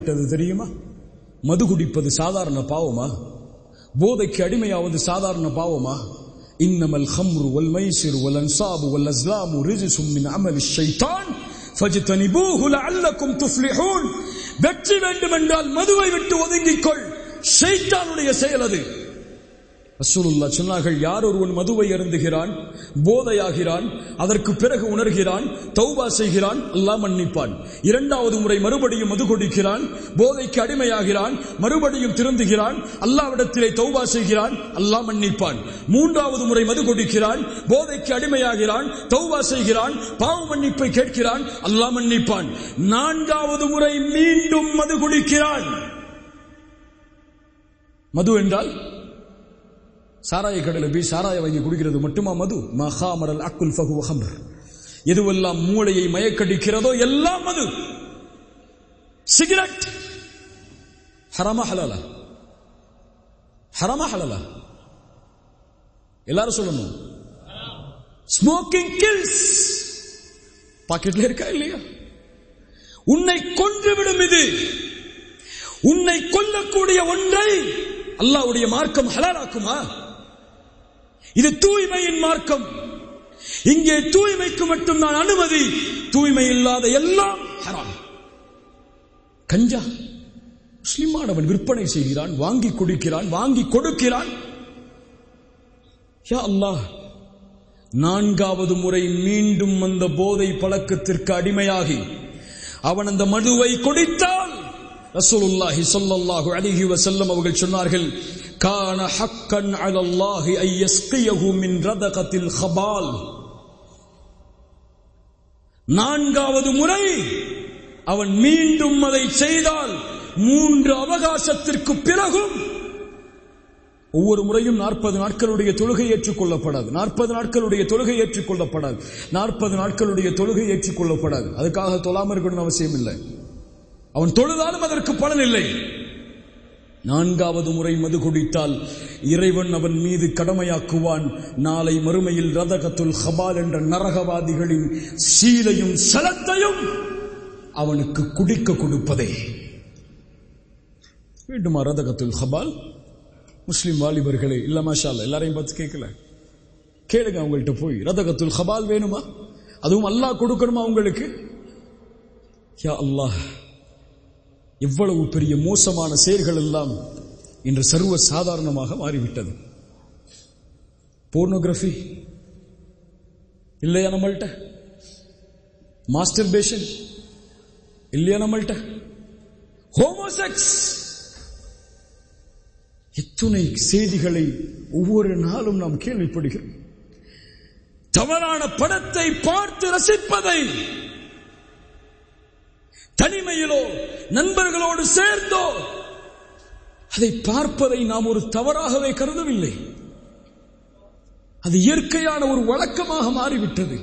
விட்டது தெரியுமா மது குடிப்பது சாதாரண பாவமா போதைக்கு அடிமையாவது சாதாரண பாவமா இன்னமல் ஹம்ரு வல் மைசிர் வல் அன்சாபு வல் அஸ்லாமு ரிஜிசும் மின் அமல் ஷைத்தான் ஃபஜ்தனிபூஹு லஅல்லக்கும் துஃப்லிஹூன் வெற்றி வேண்டுமென்றால் மதுவை விட்டு ஒதுங்கிக்கொள் ஷைத்தானுடைய செயல் அது ரசூலுல்லா சொன்னார்கள் யார் ஒருவன் மதுவை அருந்துகிறான் போதையாகிறான் அதற்கு பிறகு உணர்கிறான் தௌபா செய்கிறான் அல்லாஹ் மன்னிப்பான் இரண்டாவது முறை மறுபடியும் மது கொடுக்கிறான் போதைக்கு அடிமையாகிறான் மறுபடியும் திருந்துகிறான் அல்லாவிடத்திலே தௌபா செய்கிறான் அல்லாஹ் மன்னிப்பான் மூன்றாவது முறை மது கொடுக்கிறான் போதைக்கு அடிமையாகிறான் தௌபா செய்கிறான் பாவ மன்னிப்பை கேட்கிறான் அல்லாஹ் மன்னிப்பான் நான்காவது முறை மீண்டும் மது குடிக்கிறான் மது என்றால் சாராய கடையில் போய் சாராய வாங்கி குடிக்கிறது மட்டுமா மது மகாமரல் அக்குல் ஃபகு ஹம்ர் எதுவெல்லாம் மூளையை மயக்கடிக்கிறதோ எல்லாம் மது சிகரெட் ஹரமா ஹலலா ஹரமா ஹலலா எல்லாரும் சொல்லணும் ஸ்மோக்கிங் கில்ஸ் பாக்கெட்ல இருக்கா இல்லையா உன்னை கொன்றுவிடும் இது உன்னை கொல்லக்கூடிய ஒன்றை அல்லாவுடைய மார்க்கம் ஹலாலாக்குமா இது தூய்மையின் மார்க்கம் இங்கே தூய்மைக்கு மட்டும் நான் அனுமதி தூய்மை இல்லாத எல்லாம் ஹராம் கஞ்சா முஸ்லிமானவன் விற்பனை செய்கிறான் வாங்கி குடிக்கிறான் வாங்கி கொடுக்கிறான் யா அல்லாஹ் நான்காவது முறை மீண்டும் அந்த போதை பழக்கத்திற்கு அடிமையாகி அவன் அந்த மதுவை குடித்தால் ரசூலுல்லாஹி ஸல்லல்லாஹு அலைஹி வஸல்லம் அவர்கள் சொன்னார்கள் கான ஹக்கன் அலல்லாஹி ஐ யஸ்கியஹு மின் ரதகத்தில் ஹபால் நான்காவது முறை அவன் மீண்டும் அதை செய்தால் மூன்று அவகாசத்திற்கு பிறகும் ஒவ்வொரு முறையும் நாற்பது நாட்களுடைய தொழுகை ஏற்றுக்கொள்ளப்படாது நாற்பது நாட்களுடைய தொழுகை ஏற்றுக்கொள்ளப்படாது நாற்பது நாட்களுடைய தொழுகை ஏற்றுக்கொள்ளப்படாது அதுக்காக தொழாம இருக்கணும்னு அவசியம் இல்லை அவன் தொழுதாலும் அதற்கு பலன் இல்லை நான்காவது முறை மது குடித்தால் இறைவன் அவன் மீது கடமையாக்குவான் நாளை மறுமையில் ரதகத்துல் ஹபால் என்ற நரகவாதிகளின் சீலையும் சலத்தையும் அவனுக்கு குடிக்க கொடுப்பதே வேண்டுமா ரதகத்துல் ஹபால் முஸ்லிம் வாலிபர்களே இல்ல மாஷா எல்லாரையும் பார்த்து கேட்கல கேளுங்க அவங்கள்ட்ட போய் ரதகத்துல் ஹபால் வேணுமா அதுவும் அல்லாஹ் கொடுக்கணுமா உங்களுக்கு யா அல்லாஹ் எவ்வளவு பெரிய மோசமான செயல்கள் எல்லாம் இன்று சர்வ சாதாரணமாக மாறிவிட்டது போர்னோகிராஃபி இல்லையா நம்மள்கிட்ட மாஸ்டர் பேஷன் இல்லையா நம்மள்கிட்ட ஹோமோசெக்ஸ் எத்துணை செய்திகளை ஒவ்வொரு நாளும் நாம் கேள்விப்படுகிறோம் தவறான படத்தை பார்த்து ரசிப்பதை தனிமையிலோ நண்பர்களோடு சேர்ந்தோ அதை பார்ப்பதை நாம் ஒரு தவறாகவே கருதவில்லை அது இயற்கையான ஒரு வழக்கமாக மாறிவிட்டது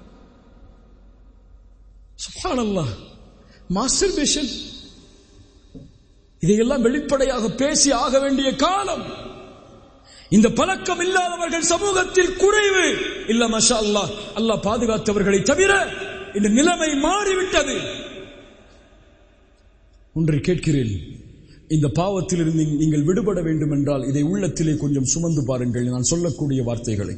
சுபானல்லா மாஸ்டர் பேஷன் இதையெல்லாம் வெளிப்படையாக பேசி ஆக வேண்டிய காலம் இந்த பழக்கம் இல்லாதவர்கள் சமூகத்தில் குறைவு இல்ல மஷா அல்லாஹ் அல்லாஹ் பாதுகாத்தவர்களை தவிர இந்த நிலைமை மாறிவிட்டது ஒன்றை கேட்கிறேன் இந்த பாவத்தில் இருந்து நீங்கள் விடுபட வேண்டும் என்றால் இதை உள்ளத்திலே கொஞ்சம் சுமந்து பாருங்கள் நான் சொல்லக்கூடிய வார்த்தைகளை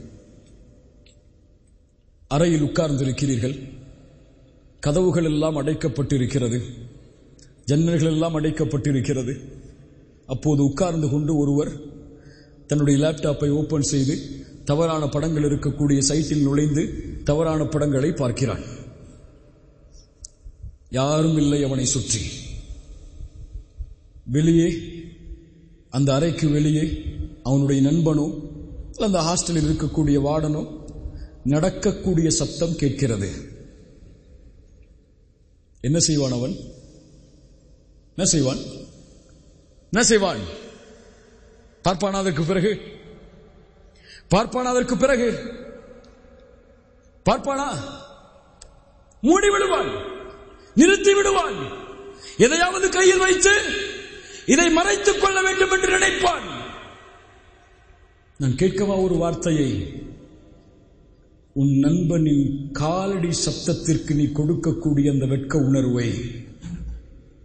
அறையில் உட்கார்ந்திருக்கிறீர்கள் கதவுகள் எல்லாம் அடைக்கப்பட்டிருக்கிறது ஜன்னல்கள் எல்லாம் அடைக்கப்பட்டிருக்கிறது அப்போது உட்கார்ந்து கொண்டு ஒருவர் தன்னுடைய லேப்டாப்பை ஓபன் செய்து தவறான படங்கள் இருக்கக்கூடிய சைட்டில் நுழைந்து தவறான படங்களை பார்க்கிறான் யாரும் இல்லை அவனை சுற்றி வெளியே அந்த அறைக்கு வெளியே அவனுடைய நண்பனோ அந்த ஹாஸ்டலில் இருக்கக்கூடிய வார்டனோ நடக்கக்கூடிய சப்தம் கேட்கிறது என்ன செய்வான் அவன் என்ன செய்வான் என்ன செய்வான் பார்ப்பானா அதற்கு பிறகு பார்ப்பானா அதற்கு பிறகு பார்ப்பானா மூடி விடுவான் நிறுத்தி விடுவான் எதையாவது கையில் வைத்து இதை மறைத்துக் கொள்ள வேண்டும் என்று நினைப்பான் நான் கேட்கவா ஒரு வார்த்தையை உன் நண்பனின் காலடி சப்தத்திற்கு நீ கொடுக்கக்கூடிய அந்த வெட்க உணர்வை